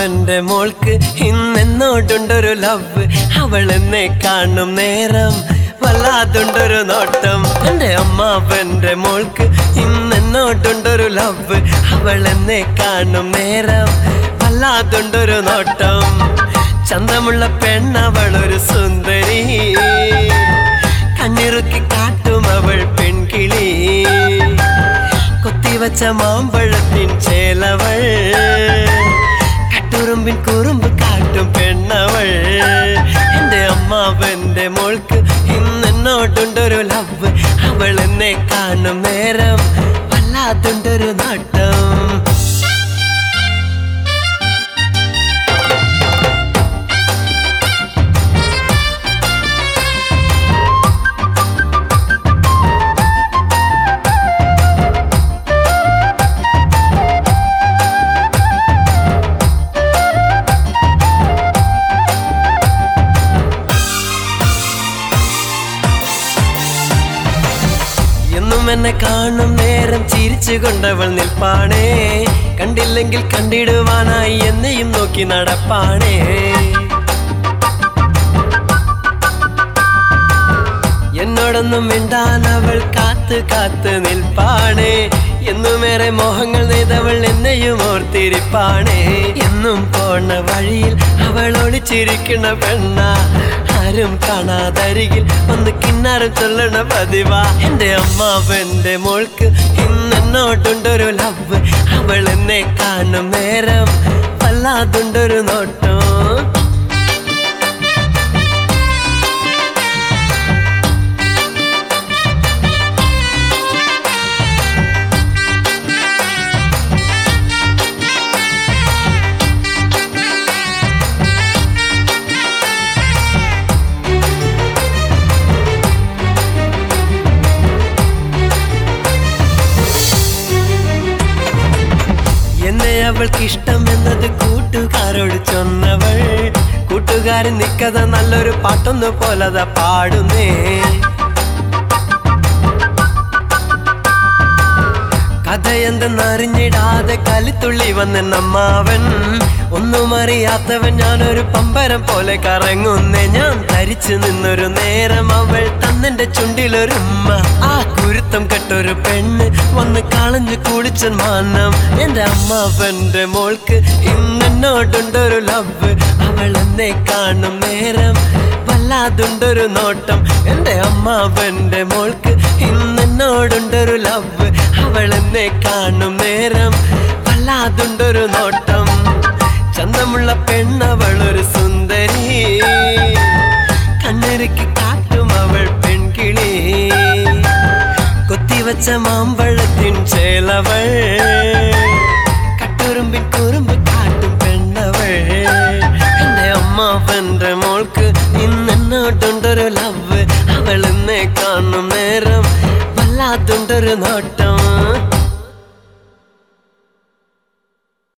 അമ്മാവന്റെ മോൾക്ക് ഇന്നെന്നോട്ടുണ്ടൊരു ലവ് അവൾ എന്നെ കാണും നേരം വല്ലാതുണ്ടൊരു നോട്ടം എന്റെ അമ്മാവന്റെ മോൾക്ക് ഇന്നെന്നോട്ടുണ്ടൊരു ലവ് അവൾ എന്നെ കാണും നേരം വല്ലാതുണ്ടൊരു നോട്ടം ചന്തമുള്ള പെണ്ണവളൊരു സുന്ദരി കണ്ണിറുക്കി കാട്ടും അവൾ പെൺകിളി കൊത്തിവച്ച മാമ്പഴത്തിൻ ചേലവൾ കട്ടുറുമ്പിൻ കുറുമ്പ് കാട്ടും പെണ്ണവൾ എന്റെ അമ്മാവന്റെ മോൾക്ക് ഇന്നെന്നോട്ടുണ്ടൊരു ലവ് അവൾ എന്നെ കാണും നേരം വല്ലാതുണ്ടൊരു നാട്ടം എന്നും എന്നെ കാണും നേരം ചിരിച്ചു കൊണ്ടവൾ നിൽപ്പാണേ കണ്ടില്ലെങ്കിൽ കണ്ടിടുവാനായി എന്നെയും നോക്കി നടപ്പാണേ എന്നോടൊന്നും മിണ്ടാൻ അവൾ കാത്ത് കാത്ത് നിൽപ്പാണേ എന്നുമേറെ മോഹങ്ങൾ നെയ്തവൾ എന്നെയും ഓർത്തിരിപ്പാണേ എന്നും പോണ വഴിയിൽ അവൾ ഒളിച്ചിരിക്കണ പെണ്ണ ആരും കാണാതരികിൽ ഒന്ന് കിന്നാരം ചൊല്ലണ പതിവാ എന്റെ അമ്മാവന്റെ മോൾക്ക് ഇന്നെന്നോട്ടുണ്ടൊരു ലവ് അവൾ എന്നെ കാണും നേരം വല്ലാതുണ്ടൊരു നോട്ടം എന്നെ അവൾക്ക് ഇഷ്ടം എന്നത് കൂട്ടുകാരോട് ചൊന്നവൾ കൂട്ടുകാരൻ നിക്കത നല്ലൊരു പാട്ടൊന്നു പോലത പാടുന്നേ കഥ എന്തെന്നറിഞ്ഞിടാതെ കലിത്തുള്ളി വന്നെന്നമ്മാവൻ ഒന്നും അറിയാത്തവൻ ഞാനൊരു പമ്പരം പോലെ കറങ്ങുന്നേ ഞാൻ ധരിച്ചു നിന്നൊരു നേരം അവൾ തന്നെന്റെ ചുണ്ടിലൊരുമ്മ ആ കുരുത്തം കെട്ടൊരു പെണ്ണ് വന്ന് കളഞ്ഞു കുളിച്ചൻ മാനം എന്റെ അമ്മാവന്റെ മോൾക്ക് ഇന്നെന്നോടുണ്ടൊരു ലവ് അവൾ എന്നെ കാണും നേരം വല്ലാതുണ്ടൊരു നോട്ടം എന്റെ അമ്മാവന്റെ മോൾക്ക് ഇന്നെന്നോടുണ്ടൊരു ലവ് അവൾ എന്നെ കാണും നേരം വല്ലാതുണ്ടൊരു നോട്ടം ചന്തമുള്ള പെണ്ണവളൊരു സുന്ദരി കണ്ണിറുക്കി കാട്ടും അവൾ പെൺകിളി കൊത്തിവച്ച മാമ്പഴത്തിൻ ചേലവൾ കട്ടുറുമ്പിൻ കുറുമ്പ് കാട്ടും പെണ്ണവൾ എന്റെ അമ്മാവന്റെ മോൾക്ക് ഇന്നെന്നോട്ടുണ്ടൊരു ലവ് അവൾ എന്നെ കാണും നേരം വല്ലാത്തുണ്ടൊരു നോട്ടം